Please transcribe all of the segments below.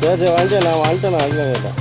சரி சரி வந்துட்டேன் நான் வந்துட்டேன் நான் அதுதான் கேட்டேன்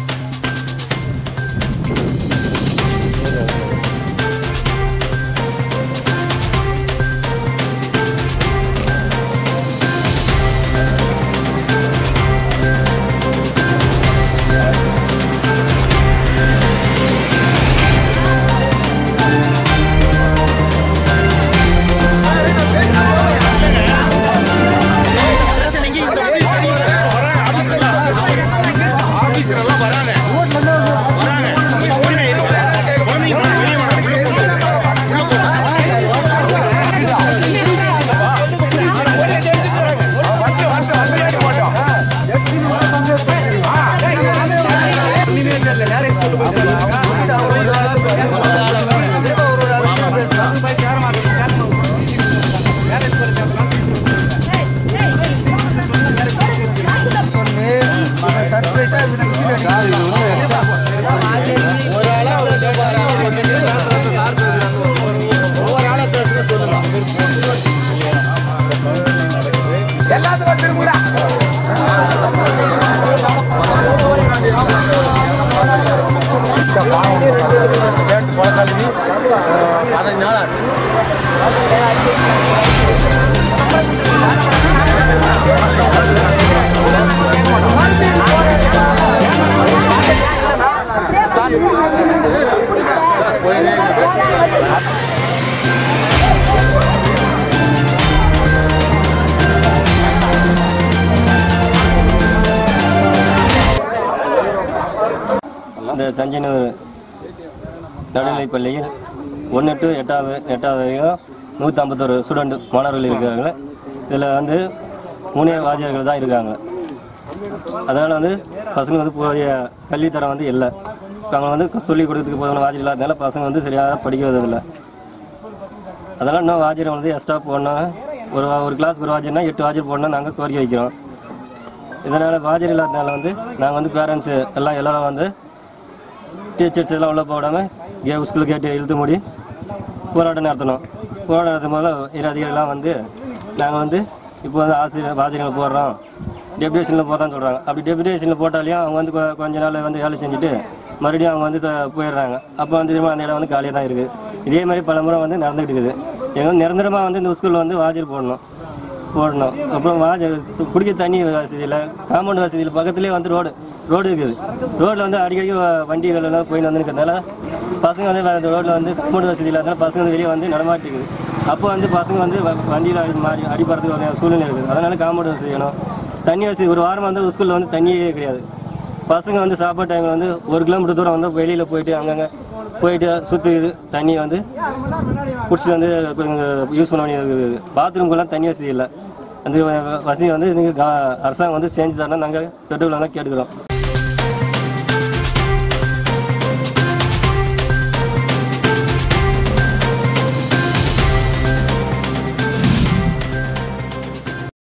இந்த சஞ்சயனூர் நடுநிலைப் பள்ளியில் ஒன்று டு எட்டாவது எட்டாவது வரைக்கும் நூற்றி ஐம்பத்தொரு ஸ்டூடெண்ட் மாணவர்கள் இருக்கிறாங்க இதில் வந்து மூணே வாத்தியார்கள் தான் இருக்காங்க அதனால் வந்து பசங்க வந்து போதிய கல்வித்தரம் வந்து இல்லை அவங்க வந்து சொல்லிக் கொடுக்கறதுக்கு போதுமான வாத்தியம் இல்லாதனால பசங்க வந்து சரியாக படிக்கிறதில்லை அதெல்லாம் இன்னும் வாத்தியம் வந்து எக்ஸ்ட்ரா போடணும் ஒரு வா- ஒரு கிளாஸ்க்கு ஒரு வாத்தியம்னா எட்டு வாத்தியம் போடணும் நாங்கள் கோரிக்கை வைக்கிறோம் இதனால் வாத்தியம் இல்லாதனால வந்து நாங்கள் வந்து பேரண்ட்ஸு எல்லாம் எல்லாரும் வந்து டீச்சர்ஸ் எல்லாம் உள்ளே போடாமல் கே ஸ்கூலுக்கு கேட்டு இழுத்து மூடி போராட்டம் நடத்தணும் போராட்டம் நடத்தும் போது இரு அதிகாரிலாம் வந்து நாங்கள் வந்து இப்போ வந்து ஆசிரியர் ஆசிரியர்கள் போடுறோம் டெபுடேஷனில் போடுறோம்னு சொல்கிறாங்க அப்படி டெபுடேஷனில் போட்டாலையும் அவங்க வந்து கொ- கொஞ்ச நாள் வந்து வேலை செஞ்சுட்டு மறுபடியும் அவங்க வந்து த- போயிடுறாங்க அப்போ வந்து திரும்ப அந்த இடம் வந்து காலியாக தான் இருக்குது இதே மாதிரி பல முறை வந்து நடந்துகிட்டு இருக்குது எங்களுக்கு நிரந்தரமாக வந்து இந்த ஸ்கூலில் வந்து வாஜர் போடணும் போடணும் அப்புறம் வாஜ குடிக்க தண்ணி வசதியில் காம்பவுண்ட் வசதியில் பக்கத்துலேயே வந்து ரோடு ரோடு இருக்குது ரோட்டில் வந்து அடிக்கடி வ- வண்டிகள் எல்லாம் போயின்னு வந்து இருக்கிறதுனால பசங்க வந்து வேறு ரோட்டில் வந்து காம்பவுண்ட் வசதி இல்லாதனால பசங்க வந்து வெளியே வந்து நடமாட்டிக்குது அப்போ வந்து பசங்க வந்து வண்டியில் அடி மாடி அடிப்படுறதுக்கு ஒரு சூழ்நிலை இருக்குது அதனால காம்பவுண்ட் வசதி வேணும் தண்ணி வசதி ஒரு வாரம் வந்து ஸ்கூலில் வந்து தண்ணியே கிடையாது பசங்க வந்து சாப்பாடு டைமில் வந்து ஒரு கிலோமீட்டர் தூரம் வந்து வெளியில் போயிட்டு அங்கங்கே போயிட்டு சுற்றுது தண்ணி வந்து பிடிச்சிட்டு வந்து யூஸ் பண்ண வேண்டியது பாத்ரூம்க்குலாம் தண்ணி வசதி இல்லை அந்த வ- வசதி வந்து நீங்கள் அரசாங்கம் வந்து செஞ்சு தரணும் நாங்கள் பெட்ரோல் கேட்டுக்கிறோம்